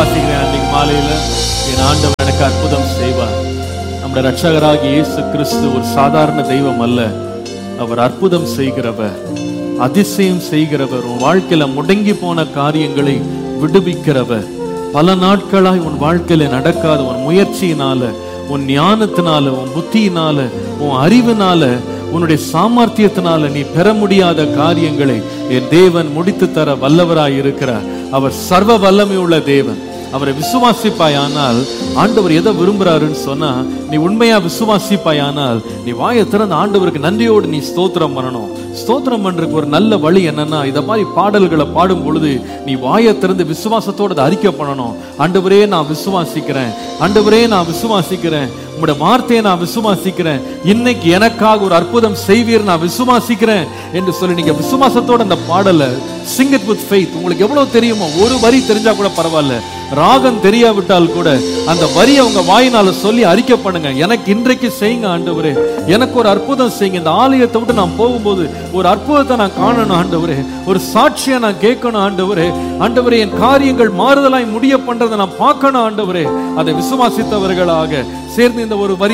விசுவாசிக்கிறேன் அன்னைக்கு மாலையில என் ஆண்டவர் எனக்கு அற்புதம் செய்வார் நம்முடைய ரட்சகராகிய இயேசு கிறிஸ்து ஒரு சாதாரண தெய்வம் அல்ல அவர் அற்புதம் செய்கிறவர் அதிசயம் செய்கிறவர் உன் வாழ்க்கையில முடங்கி போன காரியங்களை விடுவிக்கிறவர் பல நாட்களாய் உன் வாழ்க்கையில நடக்காத உன் முயற்சியினால உன் ஞானத்தினால உன் புத்தியினால உன் அறிவினால உன்னுடைய சாமர்த்தியத்தினால நீ பெற முடியாத காரியங்களை என் தேவன் முடித்து தர வல்லவராய் இருக்கிறார் அவர் சர்வ வல்லமை உள்ள தேவன் அவரை விசுவாசிப்பாயானால் ஆண்டவர் எதை விரும்புறாருன்னு சொன்னா நீ உண்மையா விசுவாசிப்பாயானால் நீ வாயை திறந்து ஆண்டவருக்கு நன்றியோடு நீ ஸ்தோத்திரம் பண்ணணும் ஸ்தோத்திரம் பண்றதுக்கு ஒரு நல்ல வழி என்னன்னா இத மாதிரி பாடல்களை பாடும் பொழுது நீ வாயை திறந்து விசுவாசத்தோட அதை அறிக்கை பண்ணணும் ஆண்டவரே நான் விசுவாசிக்கிறேன் ஆண்டவரே நான் விசுவாசிக்கிறேன் உங்களுடைய வார்த்தையை நான் விசுவாசிக்கிறேன் இன்னைக்கு எனக்காக ஒரு அற்புதம் செய்வீர் நான் விசுவாசிக்கிறேன் என்று சொல்லி நீங்க விசுவாசத்தோட அந்த பாடலை சிங் இட் வித் ஃபெய்த் உங்களுக்கு எவ்வளவு தெரியுமோ ஒரு வரி தெரிஞ்சா கூட பரவாயில்ல ராகம் தெரியாவிட்டால் கூட அந்த வரியை உங்க வாயினால சொல்லி அறிக்கை பண்ணுங்க எனக்கு இன்றைக்கு செய்யுங்க ஆண்டவரே எனக்கு ஒரு அற்புதம் செய்யுங்க இந்த ஆலயத்தை விட்டு நான் போகும்போது ஒரு அற்புதத்தை நான் காணணும் ஆண்டவரே ஒரு சாட்சியை நான் கேட்கணும் ஆண்டவரே ஆண்டவரே என் காரியங்கள் மாறுதலாய் முடிய பண்றதை நான் பார்க்கணும் ஆண்டவரே அதை விசுவாசித்தவர்களாக சேர்ந்து இந்த ஒரு வரி